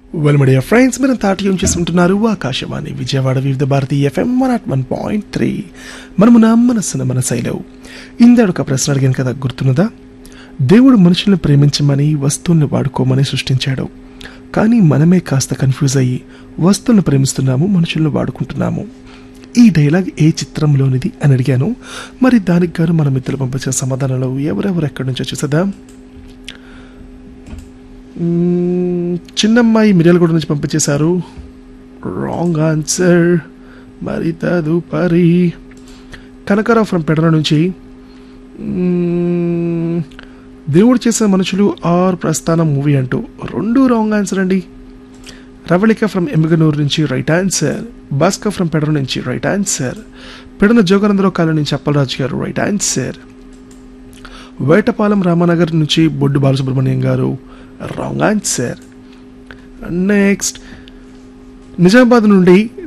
well media friends మీరు తాటి చేసుకుంటున్నారు Akashvani Vijayawada Vividh Bharati F M one at one point three మనము నా మనస్సున మన శైలవు ఇందాడు ఒక ప్రశ్న అడిగాను కదా గుర్తున్నదా దేవుడు మనుషుల్ని ప్రేమించమని వస్తువుల్ని వాడుకోమని సృష్టించాడు కానీ మనమే కాస్త కన్ఫ్యూజ్ అయ్యి వస్తువులను ప్రేమిస్తున్నాము మనుషులను వాడుకుంటున్నాము ఈ డైలాగ్ ఏ చిత్రంలోనిది అని అడిగాను మరి దానికి గాను మన మిత్రులు పంపించిన సమాధానాలు ఎవరెవరు ఎక్కడి నుంచో చూసేద్దాం మ్మ్, చిన్నమ్మాయి మిర్యాలగూడ నుంచి పంపించేశారు రాంగ్ ఆన్సర్ మరి తదుపరి కనకరావు ఫ్రమ్ పెడల నుంచి మ్మ్, దేవుడు చేసిన మనుషులు ఆర్ ప్రస్థానం మూవీ అంటూ రెండు రాంగ్ ఆన్సర్ అండి రవళిక ఫ్రమ్ ఎమ్మిగనూరు నుంచి right answer Bhaskar from Pedara నుంచి రైట్ ఆన్సర్ పెడన జోగానందరావు కాలం నుంచి అప్పలరాజు గారు రైట్ ఆన్సర్ వేటపాలెం రామానగర్ నుంచి బొడ్డు బాలసుబ్రహ్మణ్యం గారు రాంగ్ ఆన్సర్ నెక్స్ట్ నిజామాబాద్ నుండి